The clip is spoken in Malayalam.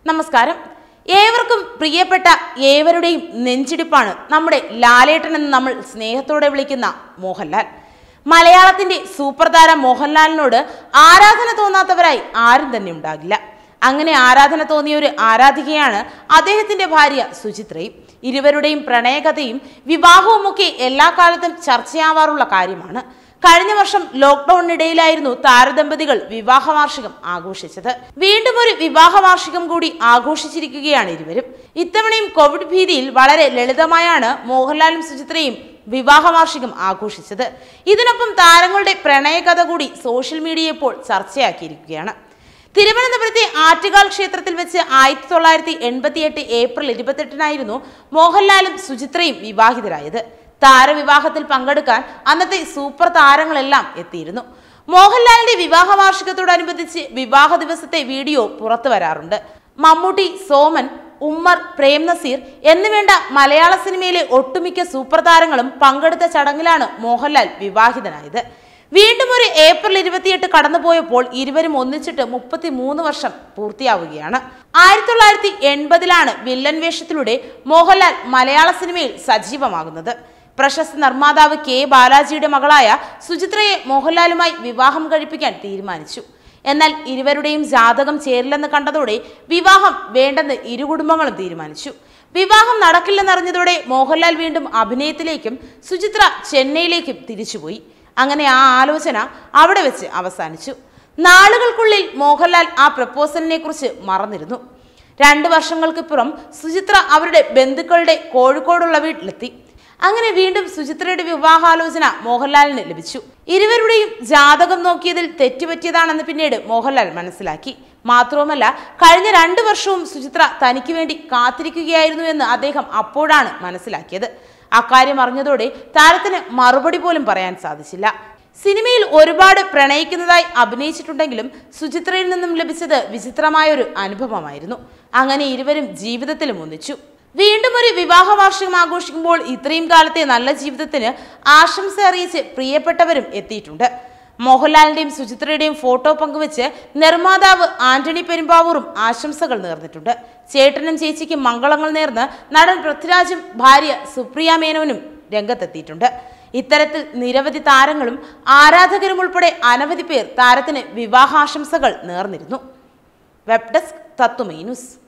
നമസ്കാരം ഏവർക്കും പ്രിയപ്പെട്ട ഏവരുടെയും നെഞ്ചിടിപ്പാണ് നമ്മുടെ ലാലേട്ടൻ എന്ന് നമ്മൾ സ്നേഹത്തോടെ വിളിക്കുന്ന മോഹൻലാൽ മലയാളത്തിന്റെ സൂപ്പർ താരം മോഹൻലാലിനോട് ആരാധന തോന്നാത്തവരായി ആരും തന്നെ ഉണ്ടാകില്ല അങ്ങനെ ആരാധന തോന്നിയ ഒരു ആരാധികയാണ് അദ്ദേഹത്തിന്റെ ഭാര്യ സുചിത്രയും ഇരുവരുടെയും പ്രണയകഥയും വിവാഹവുമൊക്കെ എല്ലാ കാലത്തും ചർച്ചയാവാറുള്ള കാര്യമാണ് കഴിഞ്ഞ വർഷം ലോക്ക്ഡൌണിനിടയിലായിരുന്നു താരദമ്പതികൾ വിവാഹ വാർഷികം ആഘോഷിച്ചത് വീണ്ടും ഒരു വിവാഹ വാർഷികം കൂടി ആഘോഷിച്ചിരിക്കുകയാണ് ഇരുവരും ഇത്തവണയും കോവിഡ് ഭീതിയിൽ വളരെ ലളിതമായാണ് മോഹൻലാലും സുചിത്രയും വിവാഹ വാർഷികം ആഘോഷിച്ചത് ഇതിനൊപ്പം താരങ്ങളുടെ പ്രണയകഥ കൂടി സോഷ്യൽ മീഡിയ ഇപ്പോൾ ചർച്ചയാക്കിയിരിക്കുകയാണ് തിരുവനന്തപുരത്തെ ആറ്റുകാൽ ക്ഷേത്രത്തിൽ വെച്ച് ആയിരത്തി തൊള്ളായിരത്തി എൺപത്തി എട്ട് ഏപ്രിൽ ഇരുപത്തെട്ടിനായിരുന്നു മോഹൻലാലും സുചിത്രയും വിവാഹിതരായത് താരവിവാഹത്തിൽ പങ്കെടുക്കാൻ അന്നത്തെ സൂപ്പർ താരങ്ങളെല്ലാം എത്തിയിരുന്നു മോഹൻലാലിന്റെ വിവാഹ വാർഷികത്തോടനുബന്ധിച്ച് വിവാഹ ദിവസത്തെ വീഡിയോ പുറത്തു വരാറുണ്ട് മമ്മൂട്ടി സോമൻ ഉമ്മർ പ്രേം നസീർ എന്നുവേണ്ട മലയാള സിനിമയിലെ ഒട്ടുമിക്ക സൂപ്പർ താരങ്ങളും പങ്കെടുത്ത ചടങ്ങിലാണ് മോഹൻലാൽ വിവാഹിതനായത് വീണ്ടും ഒരു ഏപ്രിൽ ഇരുപത്തിയെട്ട് കടന്നുപോയപ്പോൾ ഇരുവരും ഒന്നിച്ചിട്ട് മുപ്പത്തി മൂന്ന് വർഷം പൂർത്തിയാവുകയാണ് ആയിരത്തി തൊള്ളായിരത്തി എൺപതിലാണ് വില്ലൻ വേഷത്തിലൂടെ മോഹൻലാൽ മലയാള സിനിമയിൽ സജീവമാകുന്നത് പ്രശസ്ത നിർമ്മാതാവ് കെ ബാലാജിയുടെ മകളായ സുചിത്രയെ മോഹൻലാലുമായി വിവാഹം കഴിപ്പിക്കാൻ തീരുമാനിച്ചു എന്നാൽ ഇരുവരുടെയും ജാതകം ചേരില്ലെന്ന് കണ്ടതോടെ വിവാഹം വേണ്ടെന്ന് ഇരു കുടുംബങ്ങളും തീരുമാനിച്ചു വിവാഹം നടക്കില്ലെന്നറിഞ്ഞതോടെ മോഹൻലാൽ വീണ്ടും അഭിനയത്തിലേക്കും സുചിത്ര ചെന്നൈയിലേക്കും തിരിച്ചുപോയി അങ്ങനെ ആ ആലോചന അവിടെ വെച്ച് അവസാനിച്ചു നാളുകൾക്കുള്ളിൽ മോഹൻലാൽ ആ പ്രപ്പോസലിനെ കുറിച്ച് മറന്നിരുന്നു രണ്ട് വർഷങ്ങൾക്കിപ്പുറം സുചിത്ര അവരുടെ ബന്ധുക്കളുടെ കോഴിക്കോടുള്ള വീട്ടിലെത്തി അങ്ങനെ വീണ്ടും സുചിത്രയുടെ വിവാഹാലോചന മോഹൻലാലിന് ലഭിച്ചു ഇരുവരുടെയും ജാതകം നോക്കിയതിൽ തെറ്റുപറ്റിയതാണെന്ന് പിന്നീട് മോഹൻലാൽ മനസ്സിലാക്കി മാത്രവുമല്ല കഴിഞ്ഞ രണ്ടു വർഷവും സുചിത്ര തനിക്ക് വേണ്ടി കാത്തിരിക്കുകയായിരുന്നു എന്ന് അദ്ദേഹം അപ്പോഴാണ് മനസ്സിലാക്കിയത് അക്കാര്യം അറിഞ്ഞതോടെ താരത്തിന് മറുപടി പോലും പറയാൻ സാധിച്ചില്ല സിനിമയിൽ ഒരുപാട് പ്രണയിക്കുന്നതായി അഭിനയിച്ചിട്ടുണ്ടെങ്കിലും സുചിത്രയിൽ നിന്നും ലഭിച്ചത് വിചിത്രമായ ഒരു അനുഭവമായിരുന്നു അങ്ങനെ ഇരുവരും ജീവിതത്തിലും ഒന്നിച്ചു വീണ്ടും ഒരു വിവാഹ വാർഷികം ആഘോഷിക്കുമ്പോൾ ഇത്രയും കാലത്തെ നല്ല ജീവിതത്തിന് ആശംസ അറിയിച്ച് പ്രിയപ്പെട്ടവരും എത്തിയിട്ടുണ്ട് മോഹൻലാലിന്റെയും സുചിത്രയുടെയും ഫോട്ടോ പങ്കുവെച്ച് നിർമ്മാതാവ് ആന്റണി പെരുമ്പാവൂറും ആശംസകൾ നേർന്നിട്ടുണ്ട് ചേട്ടനും ചേച്ചിക്കും മംഗളങ്ങൾ നേർന്ന് നടൻ പൃഥ്വിരാജും ഭാര്യ സുപ്രിയ മേനോനും രംഗത്തെത്തിയിട്ടുണ്ട് ഇത്തരത്തിൽ നിരവധി താരങ്ങളും ആരാധകരും ഉൾപ്പെടെ അനവധി പേർ താരത്തിന് വിവാഹാശംസകൾ നേർന്നിരുന്നു വെബ് ഡെസ്ക് തത്തുമൈ ന്യൂസ്